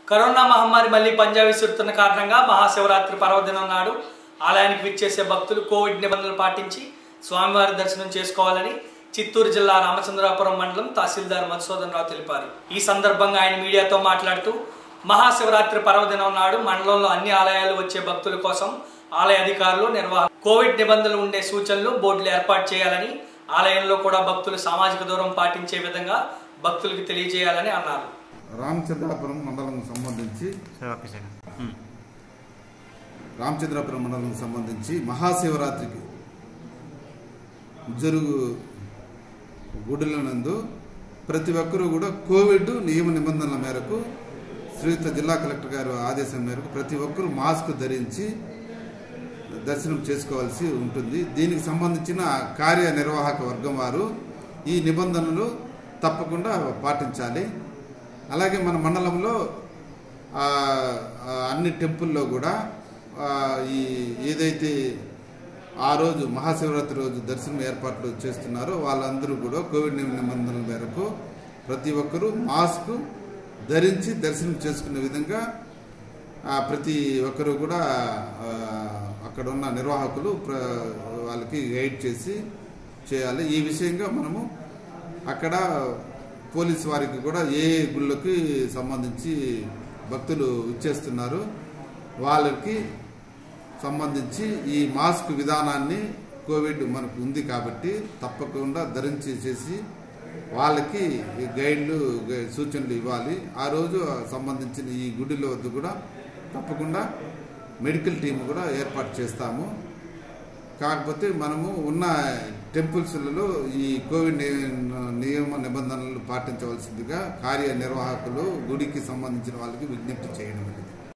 corona మహమ్మారి మళ్లీ పంజా విసురుతున్న కారణంగా మహాశివరాత్రి పర్వదినం నాడు ఆలయానికి విచ్చేసే భక్తులు కోవిడ్ నిబంధనలు పాటించి స్వామివారి దర్శనం చేసుకోవాలని చిత్తూరు జిల్లా రామచంద్రాపురం మండలం తహసీల్దార్ మధుసూదన్ రావు తెలిపారు ఈ సందర్భంగా ఆయన మీడియాతో మాట్లాడుతూ మహాశివరాత్రి పర్వదినం నాడు మండలంలో అన్ని ఆలయాలు వచ్చే భక్తుల కోసం ఆలయ అధికారులు నిర్వాహకులు కోవిడ్ నిబంధనలు ఉండే సూచనలు బోర్డులు ఏర్పాటు చేయాలని ఆలయంలో కూడా భక్తులు సామాజిక దూరం పాటించే విధంగా భక్తులకు తెలియజేయాలని అన్నారు రామచంద్రాపురం మండలం సంబంధించి రామచంద్రాపురం మండలం సంబంధించి మహాశివరాత్రికి జరుగు గుడుల నందు ప్రతి ఒక్కరూ కూడా కోవిడ్ నియమ నిబంధనల మేరకు శ్రీయుత జిల్లా కలెక్టర్ గారు ఆదేశం మేరకు ప్రతి ఒక్కరూ మాస్క్ ధరించి దర్శనం చేసుకోవాల్సి ఉంటుంది దీనికి సంబంధించిన కార్యనిర్వాహక వర్గం వారు ఈ నిబంధనలు తప్పకుండా పాటించాలి అలాగే మన మండలంలో ఆ, ఆ, అన్ని టెంపుల్లో కూడా ఆ, ఈ ఏదైతే ఆ రోజు మహాశివరాత్రి రోజు దర్శనం ఏర్పాట్లు చేస్తున్నారో వాళ్ళందరూ కూడా కోవిడ్ నిబంధనల మేరకు ప్రతి ఒక్కరూ మాస్క్ ధరించి దర్శనం చేసుకునే విధంగా ఆ, ప్రతి ఒక్కరూ కూడా ఆ, అక్కడ ఉన్న నిర్వాహకులు ప్ర- వాళ్ళకి గైడ్ చేసి చేయాలి ఈ విషయంగా మనము అక్కడ పోలీస్ వారికి కూడా ఏ గుళ్ళకి సంబంధించి భక్తులు ఇచ్చేస్తున్నారు వాళ్ళకి సంబంధించి ఈ మాస్క్ విధానాన్ని కోవిడ్ మనకు ఉంది కాబట్టి తప్పకుండా ధరించి చేసి వాళ్ళకి ఈ గైడ్లు గై- సూచనలు ఇవ్వాలి ఆ రోజు సంబంధించిన ఈ గుడిల వద్ద కూడా తప్పకుండా మెడికల్ టీం కూడా ఏర్పాటు చేస్తాము కాకపోతే మనము ఉన్న టెంపుల్స్లలో ఈ కోవిడ్ ని- నియమ నిబంధనలు పాటించవలసిందిగా కార్యనిర్వాహకులు గుడికి సంబంధించిన వాళ్ళకి విజ్ఞప్తి చేయడం అనేది